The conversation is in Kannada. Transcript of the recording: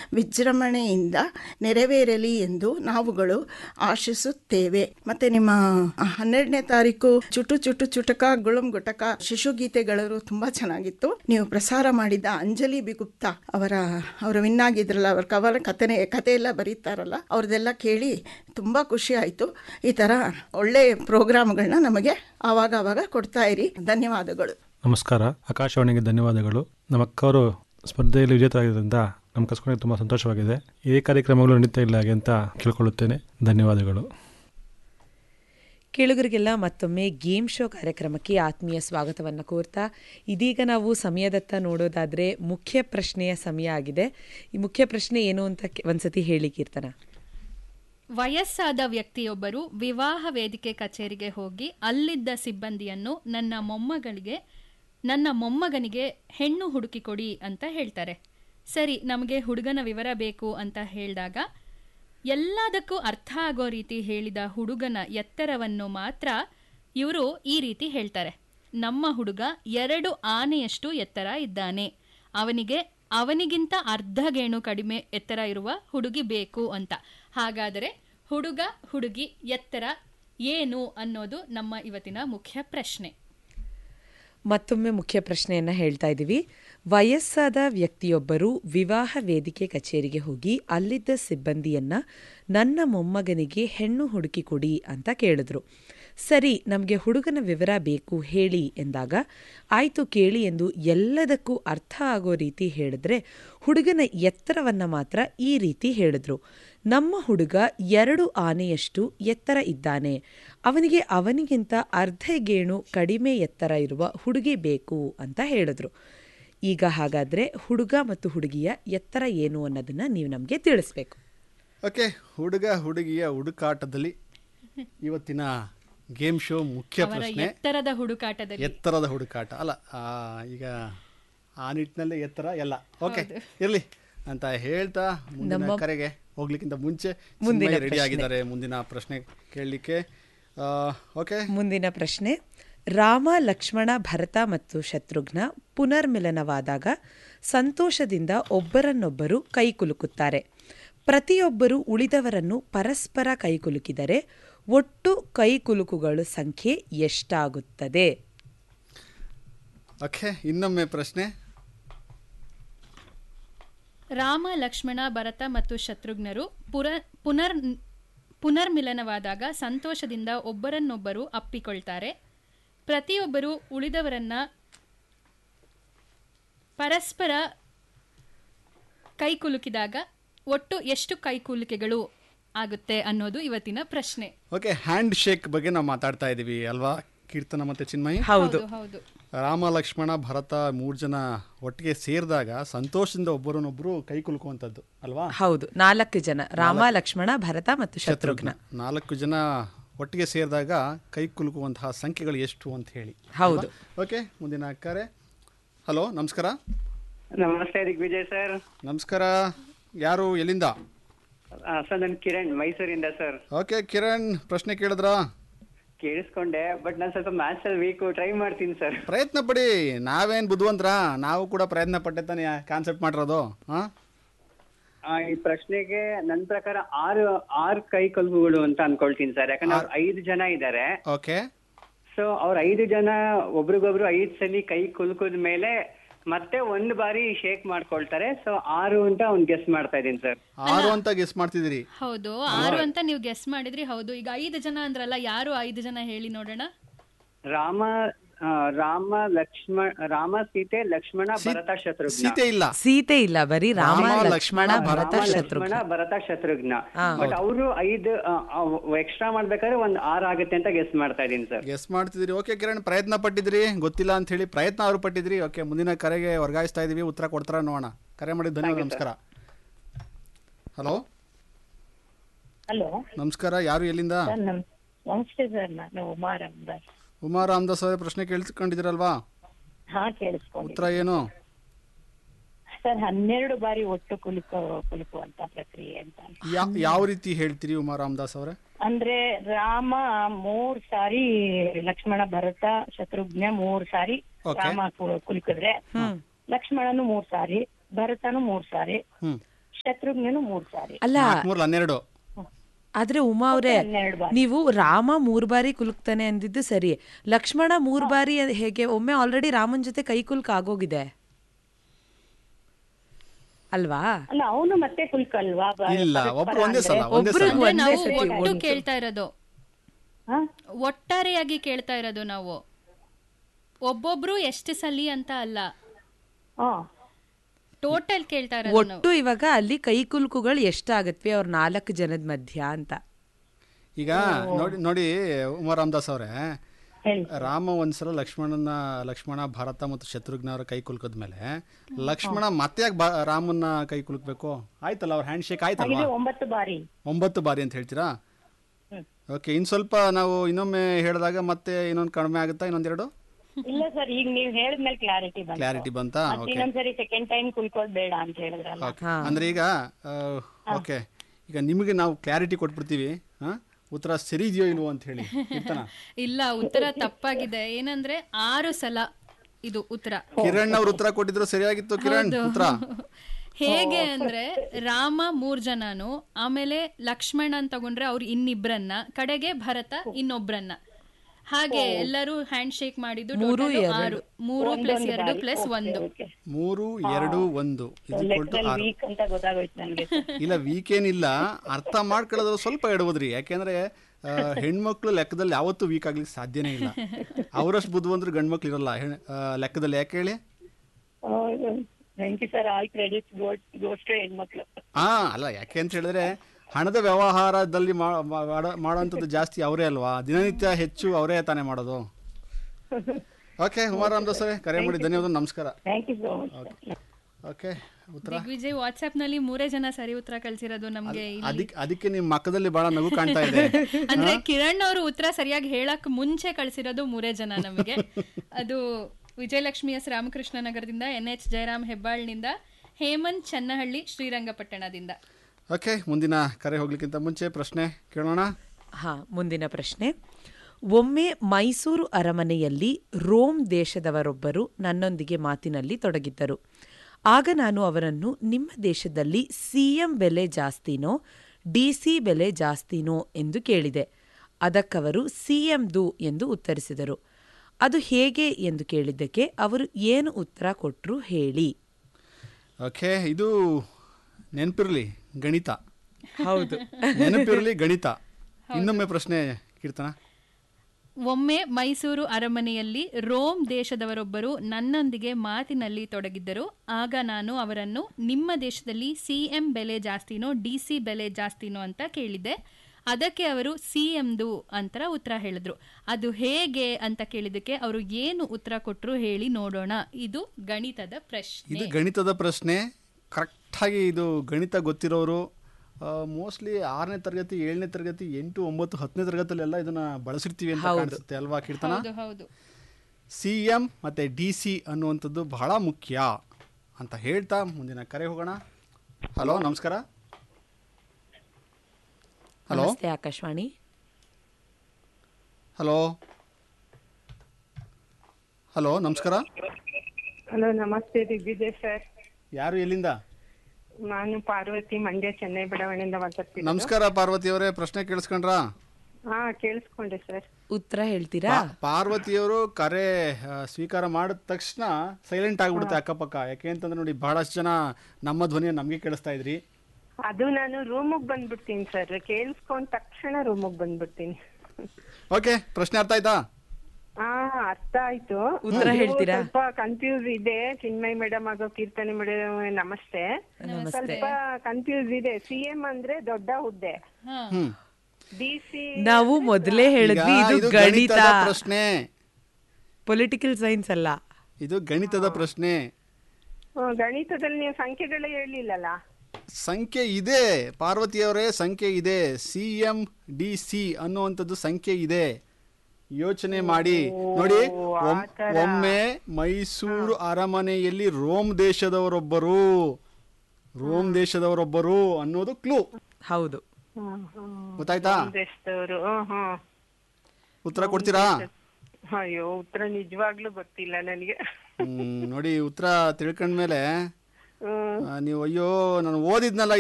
ವಿಜೃಂಭಣೆಯಿಂದ ನೆರವೇರಲಿ ಎಂದು ನಾವುಗಳು ಆಶಿಸುತ್ತೇವೆ ಮತ್ತೆ ನಿಮ್ಮ ಹನ್ನೆರಡನೇ ತಾರೀಕು ಚುಟು ಚುಟು ಚುಟಕ ಗುಳುಂ ಗುಟಕ ಶಿಶುಗೀತೆಗಳು ತುಂಬಾ ಚೆನ್ನಾಗಿತ್ತು ನೀವು ಪ್ರಸಾರ ಮಾಡಿದ ಅಂಜಲಿ ಬಿಗುಪ್ತಾ ಅವರ ಅವರು ವಿನ್ ಆಗಿದ್ರಲ್ಲ ಅವ್ರ ಕವಲ ಕಥನೆ ಕತೆ ಎಲ್ಲ ಬರೀತಾರಲ್ಲ ಅವ್ರದ್ದೆಲ್ಲ ಕೇಳಿ ತುಂಬ ಖುಷಿ ಆಯಿತು ಈ ಥರ ಒಳ್ಳೆ ಪ್ರೋಗ್ರಾಮ್ಗಳನ್ನ ನಮಗೆ ಆವಾಗ ಆವಾಗ ಕೊಡ್ತಾ ಇರಿ ಧನ್ಯವಾದಗಳು ನಮಸ್ಕಾರ ಆಕಾಶವಾಣಿಗೆ ಧನ್ಯವಾದಗಳು ನಮ್ಮ ಅಕ್ಕವರು ಸ್ಪರ್ಧೆಯಲ್ಲಿ ವಿಜೇತರಾಗಿದ್ದರಿಂದ ನಮ್ಮ ಕಸ್ಕೊಂಡು ತುಂಬ ಸಂತೋಷವಾಗಿದೆ ಈ ಕಾರ್ಯಕ್ರಮಗಳು ನಡೀತಾ ಇಲ್ಲ ಹಾಗೆ ಅಂತ ಕೇಳ್ಕೊಳ್ಳುತ್ತೇನೆ ಧನ್ಯವಾದಗಳು ಕೇಳುಗರಿಗೆಲ್ಲ ಮತ್ತೊಮ್ಮೆ ಗೇಮ್ ಶೋ ಕಾರ್ಯಕ್ರಮಕ್ಕೆ ಆತ್ಮೀಯ ಸ್ವಾಗತವನ್ನು ಕೋರ್ತಾ ಇದೀಗ ನಾವು ಸಮಯದತ್ತ ನೋಡೋದಾದರೆ ಮುಖ್ಯ ಪ್ರಶ್ನೆಯ ಸಮಯ ಆಗಿದೆ ಈ ಮುಖ್ಯ ಪ್ರಶ್ನೆ ಏನು ಅಂತ ಕೆ- ಒಂದ್ಸತಿ ಹೇಳಿ ಕೀರ್ತನ ವಯಸ್ಸಾದ ವ್ಯಕ್ತಿಯೊಬ್ಬರು ವಿವಾಹ ವೇದಿಕೆ ಕಚೇರಿಗೆ ಹೋಗಿ ಅಲ್ಲಿದ್ದ ಸಿಬ್ಬಂದಿಯನ್ನು ನನ್ನ ಮೊಮ್ಮಗಳಿಗೆ ನನ್ನ ಮೊಮ್ಮಗನಿಗೆ ಹೆಣ್ಣು ಹುಡುಕಿ ಕೊಡಿ ಅಂತ ಹೇಳ್ತಾರೆ ಸರಿ ನಮಗೆ ಹುಡುಗನ ವಿವರ ಬೇಕು ಅಂತ ಹೇಳಿದಾಗ ಎಲ್ಲದಕ್ಕೂ ಅರ್ಥ ಆಗೋ ರೀತಿ ಹೇಳಿದ ಹುಡುಗನ ಎತ್ತರವನ್ನು ಮಾತ್ರ ಇವರು ಈ ರೀತಿ ಹೇಳ್ತಾರೆ ನಮ್ಮ ಹುಡುಗ ಎರಡು ಆನೆಯಷ್ಟು ಎತ್ತರ ಇದ್ದಾನೆ ಅವನಿಗೆ ಅವನಿಗಿಂತ ಅರ್ಧ ಗೇಣು ಕಡಿಮೆ ಎತ್ತರ ಇರುವ ಹುಡುಗಿ ಬೇಕು ಅಂತ ಹಾಗಾದರೆ ಹುಡುಗ ಹುಡುಗಿ ಎತ್ತರ ಏನು ಅನ್ನೋದು ನಮ್ಮ ಇವತ್ತಿನ ಮುಖ್ಯ ಪ್ರಶ್ನೆ ಮತ್ತೊಮ್ಮೆ ಮುಖ್ಯ ಪ್ರಶ್ನೆಯನ್ನು ಹೇಳ್ತಾ ಇದ್ದೀವಿ ವಯಸ್ಸಾದ ವ್ಯಕ್ತಿಯೊಬ್ಬರು ವಿವಾಹ ವೇದಿಕೆ ಕಚೇರಿಗೆ ಹೋಗಿ ಅಲ್ಲಿದ್ದ ಸಿಬ್ಬಂದಿಯನ್ನ ನನ್ನ ಮೊಮ್ಮಗನಿಗೆ ಹೆಣ್ಣು ಹುಡುಕಿ ಕೊಡಿ ಅಂತ ಕೇಳಿದ್ರು ಸರಿ ನಮಗೆ ಹುಡುಗನ ವಿವರ ಬೇಕು ಹೇಳಿ ಎಂದಾಗ ಆಯ್ತು ಕೇಳಿ ಎಂದು ಎಲ್ಲದಕ್ಕೂ ಅರ್ಥ ಆಗೋ ರೀತಿ ಹೇಳಿದ್ರೆ ಹುಡುಗನ ಎತ್ತರವನ್ನ ಮಾತ್ರ ಈ ರೀತಿ ಹೇಳಿದ್ರು ನಮ್ಮ ಹುಡುಗ ಎರಡು ಆನೆಯಷ್ಟು ಎತ್ತರ ಇದ್ದಾನೆ ಅವನಿಗೆ ಅವನಿಗಿಂತ ಅರ್ಧ ಗೇಣು ಕಡಿಮೆ ಎತ್ತರ ಇರುವ ಹುಡುಗಿ ಬೇಕು ಅಂತ ಹೇಳಿದ್ರು ಈಗ ಹಾಗಾದ್ರೆ ಹುಡುಗ ಮತ್ತು ಹುಡುಗಿಯ ಎತ್ತರ ಏನು ಅನ್ನೋದನ್ನ ನೀವು ನಮಗೆ ತಿಳಿಸ್ಬೇಕು ಓಕೆ ಹುಡುಗ ಹುಡುಗಿಯ ಹುಡುಕಾಟದಲ್ಲಿ ಇವತ್ತಿನ ಗೇಮ್ ಶೋ ಮುಖ್ಯ ಅವರ ಪ್ರಶ್ನೆ ಎತ್ತರದ ಹುಡುಕಾಟದಲ್ಲಿ ಎತ್ತರದ ಹುಡುಕಾಟ ಅಲ್ಲ ಆ, ಈಗ ಆ ನಿಟ್ಟಿನಲ್ಲಿ ಎತ್ತರ ಎಲ್ಲ ಓಕೆ ಇರಲಿ ಅಂತ ಹೇಳ್ತಾ ಮುಂದಿನ ಕರೆಗೆ ಹೋಗ್ಲಿಕ್ಕಿಂತ ಮುಂಚೆ ರೆಡಿ ಆಗಿದ್ದಾರೆ ಮುಂದಿನ ಪ್ರಶ್ನೆ ಕೇಳಲಿಕ್ಕೆ ಓಕೆ ಮುಂದಿನ ಪ್ರಶ್ನೆ ರಾಮ ಲಕ್ಷ್ಮಣ ಭರತ ಮತ್ತು ಶತ್ರುಘ್ನ ಪುನರ್ಮಿಲನವಾದಾಗ ಸಂತೋಷದಿಂದ ಒಬ್ಬರನ್ನೊಬ್ಬರು ಕೈಕುಲುಕುತ್ತಾರೆ ಪ್ರತಿಯೊಬ್ಬರು ಉಳಿದವರನ್ನು ಪರಸ್ಪರ ಕೈಕುಲುಕಿದರೆ ಒಟ್ಟು ಕೈಕುಲುಕುಗಳ ಸಂಖ್ಯೆ ಎಷ್ಟಾಗುತ್ತದೆ ಓಕೆ ಇನ್ನೊಮ್ಮೆ ಪ್ರಶ್ನೆ ರಾಮ ಲಕ್ಷ್ಮಣ ಭರತ ಮತ್ತು ಶತ್ರುಘ್ನರು ಪುರ ಪುನರ್ ಪುನರ್ಮಿಲನವಾದಾಗ ಸಂತೋಷದಿಂದ ಒಬ್ಬರನ್ನೊಬ್ಬರು ಅಪ್ಪಿಕೊಳ್ತಾರೆ ಪ್ರತಿಯೊಬ್ಬರು ಉಳಿದವರನ್ನ ಪರಸ್ಪರ ಕೈಕುಲುಕಿದಾಗ ಒಟ್ಟು ಎಷ್ಟು ಕೈಕುಲುಕೆಗಳು ಆಗುತ್ತೆ ಅನ್ನೋದು ಇವತ್ತಿನ ಪ್ರಶ್ನೆ ಓಕೆ ಹ್ಯಾಂಡ್ ಶೇಕ್ ಬಗ್ಗೆ ನಾವು ಮಾತಾಡ್ತಾ ಇದ್ದೀವಿ ಅಲ್ವಾ ಕೀರ್ತನ ಮತ್ತೆ ಚಿನ್ಮಯಿ ಹೌದು ಹೌದು ರಾಮ ಲಕ್ಷ್ಮಣ ಭರತ ಮೂರು ಜನ ಒಟ್ಟಿಗೆ ಸೇರಿದಾಗ ಸಂತೋಷದಿಂದ ಒಬ್ಬರನ್ನೊಬ್ಬರು ಕೈ ಕುಲುಕುವಂಥದ್ದು ಅಲ್ವಾ ಹೌದು ನಾಲ್ಕು ಜನ ರಾಮ ಲಕ್ಷ್ಮಣ ಭರತ ಮತ್ತು ಶತ್ರುಘ್ನ ನಾಲ್ಕು ಜನ ಒಟ್ಟಿಗೆ ಸೇರಿದಾಗ ಕೈ ಕುಲುಕುವಂತಹ ಸಂಖ್ಯೆಗಳು ಎಷ್ಟು ಅಂತ ಹೇಳಿ ಹೌದು ಓಕೆ ಮುಂದಿನ ಕರೆ ಹಲೋ ನಮಸ್ಕಾರ ನಮಸ್ತೆ ದಿಗ್ವಿಜಯ್ ಸರ್ ನಮಸ್ಕಾರ ಯಾರು ಎಲ್ಲಿಂದ ಆ, ಸರ್ ನಾನು ಕಿರಣ್ ಮೈಸೂರಿಂದ ಸರ್ ಓಕೆ ಕಿರಣ್ ಪ್ರಶ್ನೆ ಕೇಳಿದ್ರಾ ಕೇಳಿಸ್ಕೊಂಡೆ ಬಟ್ ನಾನು ಸ್ವಲ್ಪ ಮ್ಯಾಥ್ಸ್ ಅಲ್ಲಿ ವೀಕ್ ಟ್ರೈ ಮಾಡ್ತೀನಿ ಸರ್ ಪ್ರಯತ್ನ ಪಡಿ ನಾವೇನು ಬುದ್ಧಿವಂತರ ನಾವು ಕೂಡ ಪ್ರಯತ್ನ ಪಟ್ಟೆ ತಾನೇ ಕಾನ್ಸೆಪ್ಟ್ ಮಾಡಿರೋದು ಹಾಂ ಈ ಪ್ರಶ್ನೆಗೆ ನನ್ನ ಪ್ರಕಾರ ಆರು ಆರು ಕೈ ಕಲ್ಬುಗಳು ಅಂತ ಅನ್ಕೊಳ್ತೀನಿ ಸರ್ ಯಾಕಂದ್ರೆ ಅವ್ರು ಐದು ಜನ ಇದ್ದಾರೆ ಓಕೆ ಸೊ ಅವ್ರ ಐದು ಜನ ಒಬ್ರಿಗೊಬ್ರು ಐದು ಸಲ ಕೈ ಕುಲ್ಕುದ ಮೇಲೆ ಮತ್ತೆ ಒಂದು ಬಾರಿ ಶೇಕ್ ಮಾಡ್ಕೊಳ್ತಾರೆ ಸೊ ಆರು ಅಂತ ಅವ್ನ್ ಗೆಸ್ ಮಾಡ್ತಾ ಇದ್ದೀನಿ ಸರ್ ಆರು ಅಂತ ಗೆಸ್ ಮಾಡ್ತಿದ್ದೀರಿ ಹೌದು ಆರು ಅಂತ ನೀವು ಗೆಸ್ ಮಾಡಿದ್ರಿ ಹೌದು ಈಗ ಐದು ಜನ ಅಂದ್ರಲ್ಲ ಯಾರು ಐದು ಜನ ಹೇಳಿ ನೋಡೋಣ ರಾಮ ಆ, ರಾಮ ಲಕ್ಷ್ಮಣ ರಾಮ ಸೀತೆ ಲಕ್ಷ್ಮಣ ಭರತ ಶತ್ರುಘ್ನ ಸೀತೆ ಇಲ್ಲ ಸೀತೆ ಇಲ್ಲ ಬರೀ ರಾಮ ರಾಮ, ಲಕ್ಷ್ಮಣ ಲಕ್ಷ್ಮಣ, ಭರತ ರಾಮ, ಶತ್ರುಘ್ನ ಲಕ್ಷ್ಮಣ ಭರತ ಶತ್ರುಘ್ನ ಬಟ್ ಅವರು ಐದು ಎಕ್ಸ್ಟ್ರಾ ಮಾಡ್ಬೇಕಾದ್ರೆ ಒಂದ್ ಆರ್ ಆಗುತ್ತೆ ಅಂತ ಗೆಸ್ ಮಾಡ್ತಾ ಇದೀನಿ ಸರ್ ಗೆಸ್ ಮಾಡ್ತಿದ್ದೀರಿ ಓಕೆ ಕಿರಣ್ ಪ್ರಯತ್ನ ಪಟ್ಟಿದ್ರಿ ಗೊತ್ತಿಲ್ಲ ಅಂತ ಹೇಳಿ ಪ್ರಯತ್ನ ಅವರು ಪಟ್ಟಿದ್ರಿ ಓಕೆ ಮುಂದಿನ ಕರೆಗೆ ವರ್ಗಾಯಿಸ್ತಾ ಇದೀವಿ ಉತ್ತರ ಕೊಡ್ತಾರ ನೋಡೋಣ ಕರೆ ಮಾಡಿದ ಧನ್ಯವಾದ ನಮಸ್ಕಾರ ಹಲೋ ಹಲೋ ನಮಸ್ಕಾರ ಯಾರು ಎಲ್ಲಿಂದ ಸರ್ ನಮ್ ನಮಸ್ತೆ ಸರ್ ನಾನು ಉಮಾ ರಾಮದಾಸ್ ಉಮಾ ರಾಮದಾಸ್ ಅವರೇ ಪ್ರಶ್ನೆ ಕೇಳಿಸ್ಕೊಂಡಿದ್ದೀರಲ್ವಾ ಹಾ ಕೇಳಿಸ್ಕೊಂಡಿದ್ದೀನಿ ಉತ್ತರ ಏನು ಸರ್ ಹನ್ನೆರಡು ಬಾರಿ ಒಟ್ಟು ಕುಲುಕು ಕುಲುಕುವಂತ ಪ್ರಕ್ರಿಯೆ ಅಂತ ಯಾ- ಯಾವ ರೀತಿ ಹೇಳ್ತೀರಿ ಉಮಾ ರಾಮದಾಸ್ ಅವರೇ ಅಂದ್ರೆ ರಾಮ ಮೂರ್ ಸಾರಿ ಲಕ್ಷ್ಮಣ ಭರತ ಶತ್ರುಘ್ನ ಮೂರ್ ಸಾರಿ Okay. ರಾಮ ಕು- ಕುಲುಕಿದ್ರೆ ಲಕ್ಷ್ಮಣನು ಮೂರ್ ಸಾರಿ ಭರತನು ಮೂರ್ ಸಾರಿ ಹ್ಮ್ ಶತ್ರುಘ್ನನು ಮೂರ್ ಸಾರಿ ಅಲ್ಲ ಮೂರು ಹನ್ನೆರಡು ಆದ್ರೆ ಉಮಾ ಅವರೇ ಹನ್ನೆರಡು ಬಾರಿ ನೀವು ರಾಮ ಮೂರ್ ಬಾರಿ ಕುಲುಕ್ತಾನೆ ಅಂದಿದ್ದು ಸರಿ ಲಕ್ಷ್ಮಣ ಮೂರ್ ಬಾರಿ ಅದ್ ಹೇಗೆ ಒಮ್ಮೆ ಆಲ್ರೆಡಿ ರಾಮನ್ ಜೊತೆ ಕೈ ಕುಲ್ಕ್ ಆಗೋಗಿದೆ ಅಲ್ವಾ ಅಲ್ಲ ಅವನು ಮತ್ತೆ ಕುಲ್ಕಲ್ವಾ ಬ- ಇಲ್ಲ ಪರಸ್ಪರ ಒಬ್ರು ಒಂದೇ ಅಂದ್ರೆ? ಸಲ ಒಂದೇ ಒಬ್ರು ಸಲ ಅಂದ್ರೆ ಒಂದೇ ನಾವು ಸತಿ ಒಟ್ಟು ಒಂದು- ಕೇಳ್ತಾ ಇರೋದು ಹಾ? ಒಟ್ಟಾರೆಯಾಗಿ ಕೇಳ್ತಾ ಇರೋದು ನಾವು ಒಬ್ಬೊಬ್ರು ಎಷ್ಟು ಸಲಿ ಅಂತ ಅಲ್ಲ ಹಾ. ಟೋಟಲ್ ಕೇಳ್ತಾ ಇರೋದು ನಾವು ಒಟ್ಟು ಇವಾಗ ಅಲ್ಲಿ ಕೈ ಕುಲ್ಕುಗಳು ಎಷ್ಟಾಗತ್ವೆ ಅವ್ರ ನಾಲ್ಕು ಜನದ ಮಧ್ಯ ಅಂತ ಈಗ ನೋಡಿ ನೋಡಿ ಉಮಾ ರಾಮದಾಸ್ ಅವರೇ ಹೇಳಿ ರಾಮ ಒಂದ್ಸಲ ಲಕ್ಷ್ಮಣನ ಲಕ್ಷ್ಮಣ ಭಾರತ ಮತ್ತು ಶತ್ರುಘ್ನ ಅವರ ಕೈ ಕುಲ್ಕದ ಮೇಲೆ ಲಕ್ಷ್ಮಣ ಮತ್ತೆ ಯಾಕೆ ಬಾ ರಾಮನ್ನ ಕೈ ಕುಲ್ಕ್ಬೇಕು ಆಯ್ತಲ್ಲ ಅವ್ರ ಹ್ಯಾಂಡ್ ಶೇಕ್ ಆಯ್ತಲ್ವಾ ಹಾಗಿದ್ರೆ ಒಂಬತ್ತು ಬಾರಿ ಒಂಬತ್ತು ಬಾರಿ ಅಂತ ಹೇಳ್ತೀರಾ ಓಕೆ ಇನ್ನು ಸ್ವಲ್ಪ ನಾವು ಇನ್ನೊಮ್ಮೆ ಹೇಳಿದಾಗ ಮತ್ತೆ ಇನ್ನೊಂದು ಕಡಿಮೆ ಆಗುತ್ತಾ ಇನ್ನೊಂದೆರಡು ಇಲ್ಲ ಸರ್ ಈಗ ನೀವ್ ಹೇಳಿದ್ಮೇಲೆ ಕ್ಲಾರಿಟಿ ಬಂತು ಕ್ಲಾರಿಟಿ ಬಂತಾ ಮತ್ತೆ ಓಕೆ ಇನ್ನೊಂದ್ಸರಿ ಸೆಕೆಂಡ್ ಟೈಮ್ ಕುಲ್ಕೋದ್ ಬೇಡ ಅಂತ ಹೇಳಿದ್ರಲ್ಲ ಓಕೆ ಅಂದ್ರೆ ಈಗ ಓಕೆ ಈಗ ನಿಮಗೆ ನಾವು ಕ್ಲಾರಿಟಿ ಕೊಟ್ಬಿಡ್ತೀವಿ ಹಾ ಉತ್ತರ ಸರಿ ಇದೆಯೋ ಇಲ್ವೋ ಅಂತ ಹೇಳಿ ಇರ್ತಾನ ಇಲ್ಲ ಉತ್ತರ ತಪ್ಪಾಗಿದೆ ಏನಂದ್ರೆ ಆರು ಸಲ ಇದು ಉತ್ತರ ಕಿರಣ್ ಅವ್ರ ಉತ್ತರ ಕೊಟ್ಟಿದ್ರು ಸರಿಯಾಗಿತ್ತು ಕಿರಣ್ ಉತ್ತರ ಹೇಗೆ ಅಂದ್ರೆ ರಾಮ ಮೂರ್ ಜನನು ಆಮೇಲೆ ಲಕ್ಷ್ಮಣನ್ ತಗೊಂಡ್ರೆ ಅವ್ರು ಇನ್ನಿಬ್ರನ್ನ ಕಡೆಗೆ ಭರತ ಇನ್ನೊಬ್ರನ್ನ ಹಾಗೆ ಎಲ್ಲರೂ ಹ್ಯಾಂಡ್ ಶೇಕ್ ಮಾಡಿದ್ದು total ಆರು ಮೂರು ಪ್ಲಸ್ ಎರಡು ಪ್ಲಸ್ ಒಂದು ಓಕೆ ಮೂರು ಎರಡು ಒಂದು ಇದು equal to ಆರು ವೀಕ್ ಅಂತ ಗೊತ್ತಾಗೋಯ್ತು ನನ್ಗೆ ಇಲ್ಲ ವೀಕೇನಿಲ್ಲ ಅರ್ಥ ಮಾಡ್ಕೊಳ್ಳೋದು ಸ್ವಲ್ಪ ಎಡಬೋದ್ರಿ ಯಾಕೆಂದ್ರೆ ಆ, ಹೆಣ್ಮಕ್ಳು ಲೆಕ್ಕದಲ್ಲಿ ಯಾವತ್ತೂ ವೀಕ್ ಆಗ್ಲಿಕ್ಕೆ ಸಾಧ್ಯನೇ ಇಲ್ಲ ಅವರಷ್ಟು ಬುದ್ಧಿವಂತರು ಗಂಡ್ಮಕ್ಳು ಇರಲ್ಲ ಹೆಣ್- ಆ, ಲೆಕ್ಕದಲ್ಲಿ ಯಾಕೆ ಹೇಳಿ thank you sir all credits goes to ಹೆಣ್ಮಕ್ಳು ಹಾ ಅಲ್ಲ ಯಾಕೆ ಅಂತ ಹೇಳಿದ್ರೆ ಹಣದ ವ್ಯವಹಾರದಲ್ಲಿ ಮಾ- ಮಾ- ಮಾಡೋ- ಮಾಡೋಂಥದ್ದು ಜಾಸ್ತಿ ಅವರೇ ಅಲ್ವಾ ದಿನನಿತ್ಯ ಹೆಚ್ಚು ಅವರೇ ತಾನೇ ಮಾಡೋದು ಓಕೆ ಉಮಾರ್ ರಾಮದಾಸ್ ಅವರೇ ಕರೆ ಮಾಡಿ ಧನ್ಯವಾದ ನಮಸ್ಕಾರ thank you so much okay ಉತ್ತರ ದಿಗ್ವಿಜಯ್ ವಾಟ್ಸ್ಆಪ್ ನಲ್ಲಿ ಮೂರೇ ಜನ ಸರಿ ಉತ್ತರ ಕಳ್ಸಿರೋದು ನಮ್ಗೆ ಇಲ್ಲಿ. ಅದಕ್ಕೆ ಅದಕ್ಕೆ ನಿಮ್ಮ ಮಕ್ಕದಲ್ಲಿ ಬಹಳ ನಗು ಕಾಣ್ತಾ ಇದೆ ಅಂದ್ರೆ ಕಿರಣ್ ಅವರು ಉತ್ತರ ಸರಿಯಾಗಿ ಹೇಳಕ್ ಮುಂಚೆ ಕಳ್ಸಿರೋದು ಮೂರೇ ಜನ ನಮಗೆ ಅದು ವಿಜಯಲಕ್ಷ್ಮಿ ಎಸ್ ರಾಮಕೃಷ್ಣ ನಗರದಿಂದ ಎನ್ ಎಚ್ ಜಯರಾಮ್ ಹೆಬ್ಬಾಳ್ನಿಂದ ಹೇಮಂತ್ ಚನ್ನಹಳ್ಳಿ ಶ್ರೀರಂಗಪಟ್ಟಣದಿಂದ ಓಕೆ ಮುಂದಿನ ಕರೆ ಹೋಗ್ಲಿಕ್ಕಿಂತ ಮುಂಚೆ ಪ್ರಶ್ನೆ ಕೇಳೋಣ ಹಾ ಮುಂದಿನ ಪ್ರಶ್ನೆ ಒಮ್ಮೆ ಮೈಸೂರು ಅರಮನೆಯಲ್ಲಿ ರೋಮ್ ದೇಶದವರೊಬ್ಬರು ನನ್ನೊಂದಿಗೆ ಮಾತಿನಲ್ಲಿ ತೊಡಗಿದ್ದರು ಆಗ ನಾನು ಅವರನ್ನು ನಿಮ್ಮ ದೇಶದಲ್ಲಿ ಸಿಎಂ ಬೆಲೆ ಜಾಸ್ತಿನೋ ಡಿಸಿ ಬೆಲೆ ಜಾಸ್ತಿನೋ ಎಂದು ಕೇಳಿದೆ ಅದಕ್ಕವರು ಸಿಎಂದು ಎಂದು ಉತ್ತರಿಸಿದರು ಅದು ಹೇಗೆ ಎಂದು ಕೇಳಿದ್ದಕ್ಕೆ ಅವರು ಏನು ಉತ್ತರ ಕೊಟ್ಟರು ಹೇಳಿ ಓಕೆ ಇದು ನೆನಪಿರ್ಲಿ ಗಣಿತ ಹೌದು ನೆನಪಿರ್ಲಿ ಗಣಿತ ಇನ್ನೊಮ್ಮೆ ಪ್ರಶ್ನೆ ಕೀರ್ತನ ಒಮ್ಮೆ ಮೈಸೂರು ಅರಮನೆಯಲ್ಲಿ ರೋಮ್ ದೇಶದವರೊಬ್ಬರು ನನ್ನೊಂದಿಗೆ ಮಾತಿನಲ್ಲಿ ತೊಡಗಿದ್ದರು ಆಗ ನಾನು ಅವರನ್ನು ನಿಮ್ಮ ದೇಶದಲ್ಲಿ ಸಿಎಂ ಬೆಲೆ ಜಾಸ್ತಿನೋ ಡಿಸಿ ಬೆಲೆ ಜಾಸ್ತಿನೋ ಅಂತ ಕೇಳಿದ್ದೆ ಅದಕ್ಕೆ ಅವರು ಸಿಎಂದು ಅಂತ ಉತ್ತರ ಹೇಳಿದ್ರು ಅದು ಹೇಗೆ ಅಂತ ಕೇಳಿದಕ್ಕೆ ಅವರು ಏನು ಉತ್ತರ ಕೊಟ್ಟರು ಹೇಳಿ ನೋಡೋಣ ಇದು ಗಣಿತದ ಪ್ರಶ್ನೆ ಇದು ಗಣಿತದ ಪ್ರಶ್ನೆ ಕರೆಕ್ಟಾಗಿ ಇದು ಗಣಿತ ಗೊತ್ತಿರೋರು ಮೋಸ್ಟ್ಲಿ ಆರನೇ ತರಗತಿ ಏಳನೇ ತರಗತಿ ಎಂಟು ಒಂಬತ್ತು ಹತ್ತನೇ ತರಗತಿಯಲ್ಲೆಲ್ಲ ಇದನ್ನ ಬಳಸಿರ್ತೀವಿ ಅಂತ ಕಾಣಿಸುತ್ತೆ ಅಲ್ವಾ ಕೀರ್ತನ ಹೌದು ಹೌದು ಸಿ ಎಂ ಮತ್ತು ಡಿ ಸಿ ಅನ್ನುವಂಥದ್ದು ಬಹಳ ಮುಖ್ಯ ಅಂತ ಹೇಳ್ತಾ ಮುಂದಿನ ಕರೆ ಹೋಗೋಣ ಹಲೋ ನಮಸ್ಕಾರ ಹಲೋ ನಮಸ್ತೆ ಆಕಾಶವಾಣಿ ಹಲೋ ಹಲೋ ನಮಸ್ಕಾರ ಹಲೋ ನಮಸ್ತೆ ದಿಗ್ವಿಜಯ್ ಸರ್ ಯಾರು ಎಲ್ಲಿಂದ ನಾನು ಪಾರ್ವತಿ ಮಂಡ್ಯ ಚೆನ್ನೈ ಬಡಾವಣೆಯಿಂದ ಮಾತಾಡ್ತೀನಿ ನಮಸ್ಕಾರ ಪಾರ್ವತಿ ಅವರೇ ಪ್ರಶ್ನೆ ಕೇಳಿಸ್ಕೊಂಡ್ರಾ ಹಾ ಕೇಳಿಸ್ಕೊಂಡೆ ಸರ್ ಉತ್ತರ ಹೇಳ್ತೀರಾ ಪಾ- ಪಾರ್ವತಿಯವರು ಕರೆ ಆ, ಸ್ವೀಕಾರ ಮಾಡಿದ ತಕ್ಷಣ ಸೈಲೆಂಟ್ ಆಗ್ಬಿಡುತ್ತೆ ಅಕ್ಕಪಕ್ಕ ಯಾಕೆ ಅಂತಂದ್ರೆ ನೋಡಿ ಬಹಳಷ್ಟು ಜನ ನಮ್ಮ ಧ್ವನಿಯ ನಮಗೆ ಕೇಳಿಸ್ತಾ ಇದ್ರಿ ಅದು ನಾನು ರೂಮಿಗೆ ಬಂದ್ಬಿಡ್ತೀನಿ ಸರ್ ಕೇಳಿಸ್ಕೊಂಡ ತಕ್ಷಣ ರೂಮಿಗೆ ಬಂದ್ಬಿಡ್ತೀನಿ ಓಕೆ ಪ್ರಶ್ನೆ ಅರ್ಥ ಆಯ್ತಾ ಹಾ ಅರ್ಥ ಆಯ್ತು ಉತ್ತರ ಇದು ಹೇಳ್ತೀರಾ? ಸ್ವಲ್ಪ ಕನ್ಫ್ಯೂಸ್ ಇದೆ ಚಿನ್ಮಯ್ ಮೇಡಮ್ ಆಗೋ ಕೀರ್ತನೆ ಮೇಡಮ್ ನಮಸ್ತೆ ಸ್ವಲ್ಪ ಕನ್ಫ್ಯೂಸ್ ಇದೆ ಸಿಎಂ ಅಂದ್ರೆ ದೊಡ್ಡ ಹುದ್ದೆ ಹಾ ಹ್ಮ್ ಡಿ ಸಿ ನಾವು ಮೊದಲೇ ಈಗ ಹೇಳಿದ್ವಿ ಇದು ಇದು ಗಣಿತ ಗಣಿತದ ಪ್ರಶ್ನೆ ಪೊಲಿಟಿಕಲ್ ಸೈನ್ಸ್ ಅಲ್ಲ ಇದು ಗಣಿತದ ಪ್ರಶ್ನೆ ಗಣಿತದಲ್ಲಿ ನೀವು ಸಂಖ್ಯೆಗಳೇ ಹೇಳಿಲ್ಲಲ್ಲ ಸಂಖ್ಯೆ ಇದೆ ಪಾರ್ವತಿಯವರೇ ಸಂಖ್ಯೆ ಇದೆ ಸಿ ಎಂ ಡಿ ಸಿ ಅನ್ನುವಂಥದ್ದು ಸಂಖ್ಯೆ ಇದೆ ಯೋಚನೆ ಮಾಡಿ ನೋಡಿ ಒಮ್- ಒಮ್ಮೆ ಮೈಸೂರು ಅರಮನೆಯಲ್ಲಿ ರೋಮ್ ದೇಶದವರೊಬ್ಬರು ರೋಮ್ ದೇಶದವರೊಬ್ಬರು ಅನ್ನೋದು ಕ್ಲೂ ಹೌದು ಹ್ಮ್ ಹ್ಮ್ ಗೊತ್ತಾಯ್ತಾ ದೇಶದವರು ಹ್ಮ್ ಹ್ಮ್ ಉತ್ತರ ಕೊಡ್ತೀರಾ ಅಯ್ಯೋ ಉತ್ತರ ನಿಜವಾಗ್ಲೂ ಗೊತ್ತಿಲ್ಲ ನನಗೆ ಹ್ಮ್, ನೋಡಿ ಉತ್ತರ ತಿಳ್ಕೊಂಡ್ಮೇಲೆ ಹ್ಮ್ ಆ, ನೀವು ಅಯ್ಯೋ ನಾನು ಓದಿದ್ನಲ್ಲ